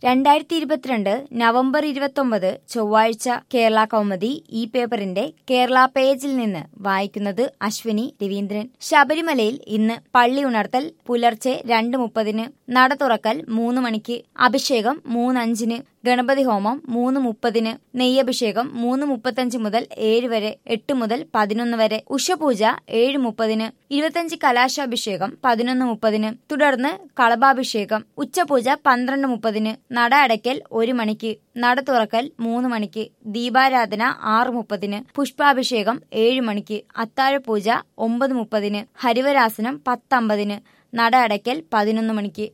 രണ്ടായിരത്തി ഇരുപത്തിരണ്ട് നവംബർ ഇരുപത്തൊമ്പത് ചൊവ്വാഴ്ച കേരള കൗമുദി ഈ പേപ്പറിന്റെ കേരള പേജിൽ നിന്ന് വായിക്കുന്നത് അശ്വിനി രവീന്ദ്രൻ ശബരിമലയിൽ ഇന്ന് പള്ളി ഉണർത്തൽ പുലർച്ചെ രണ്ട് മുപ്പതിന് നട തുറക്കൽ മൂന്ന് മണിക്ക് അഭിഷേകം മൂന്നഞ്ചിന് ഗണപതി ഹോമം മൂന്ന് മുപ്പതിന് നെയ്യഭിഷേകം മൂന്ന് മുപ്പത്തഞ്ച് മുതൽ ഏഴ് വരെ എട്ട് മുതൽ പതിനൊന്ന് വരെ ഉഷപൂജ ഏഴ് മുപ്പതിന് ഇരുപത്തഞ്ച് കലാശാഭിഷേകം പതിനൊന്ന് മുപ്പതിന് തുടർന്ന് കളഭാഭിഷേകം ഉച്ചപൂജ പന്ത്രണ്ട് മുപ്പതിന് നട അടയ്ക്കൽ ഒരു മണിക്ക് നട തുറക്കൽ മൂന്ന് മണിക്ക് ദീപാരാധന ആറ് മുപ്പതിന് പുഷ്പാഭിഷേകം ഏഴ് മണിക്ക് അത്താഴപൂജ ഒമ്പത് മുപ്പതിന് ഹരിവരാസനം പത്തമ്പതിന് നട അടയ്ക്കൽ പതിനൊന്ന് മണിക്ക്